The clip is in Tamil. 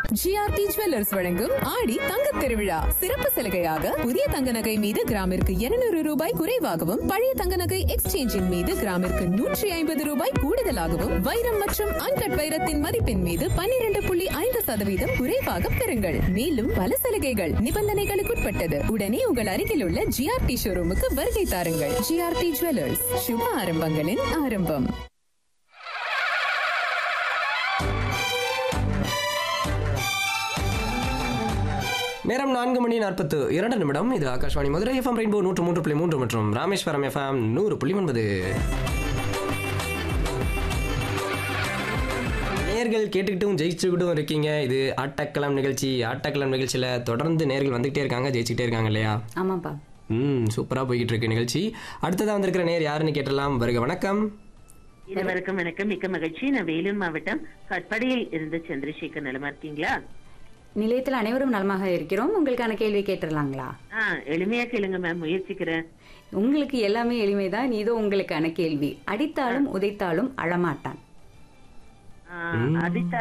ஜிஆர்டி ஜுவல்லர்ஸ் வழங்கும் ஆடி தங்கத் திருவிழா சிறப்பு சலுகையாக புதிய தங்க நகை மீது கிராமிற்கு 200 ரூபாய் குறைவாகவும் பழைய தங்க நகை எக்ஸ்சேஞ்சின் மீது கிராமிற்கு நூற்றி ஐம்பது ரூபாய் கூடுதலாகவும் வைரம் மற்றும் அன்கட் வைரத்தின் மதிப்பின் மீது 12.5% புள்ளி ஐந்து சதவீதம் குறைவாக பெறுங்கள் மேலும் பல சலுகைகள் நிபந்தனைகளுக்குட்பட்டது உடனே உங்கள் அருகில் உள்ள ஜிஆர்டி ஷோரூமுக்கு வருகை தாருங்கள் ஜிஆர்டி ஜுவல்லர்ஸ் சுப ஆரம்பங்களின் ஆரம்பம் நேரம் நான்கு மணி நாற்பத்து இரண்டு நிமிடம் இது ஆகாஷ்வாணி மதுரை எஃப்எம் ரெயின்போ நூற்று மூன்று புள்ளி மூன்று மற்றும் ராமேஸ்வரம் எஃப்எம் நூறு புள்ளி ஒன்பது நேர்கள் கேட்டுக்கிட்டும் ஜெயிச்சுக்கிட்டும் இருக்கீங்க இது ஆட்டக்களம் நிகழ்ச்சி ஆட்டக்களம் நிகழ்ச்சியில் தொடர்ந்து நேர்கள் வந்துகிட்டே இருக்காங்க ஜெயிச்சுக்கிட்டே இருக்காங்க இல்லையா ஆமாப்பா ம் சூப்பராக போய்கிட்டு இருக்கு நிகழ்ச்சி அடுத்ததாக வந்திருக்கிற நேர் யாருன்னு கேட்டலாம் வருக வணக்கம் இருவருக்கும் வணக்கம் மிக்க மகிழ்ச்சி நான் வேலூர் மாவட்டம் கட்படியில் இருந்து சந்திரசேகர் நலமா இருக்கீங்களா நிலையத்தில் அனைவரும் நலமாக இருக்கிறோம் உங்களுக்கான கேள்வி கேட்டுடலாங்களா ஆ எளிமையா கேளுங்க மேம் முயற்சிக்கிறேன் உங்களுக்கு எல்லாமே எளிமைதான் இதோ உங்களுக்கான கேள்வி அடித்தாலும் உதைத்தாலும் அழமாட்டான் ஆ, அடித்த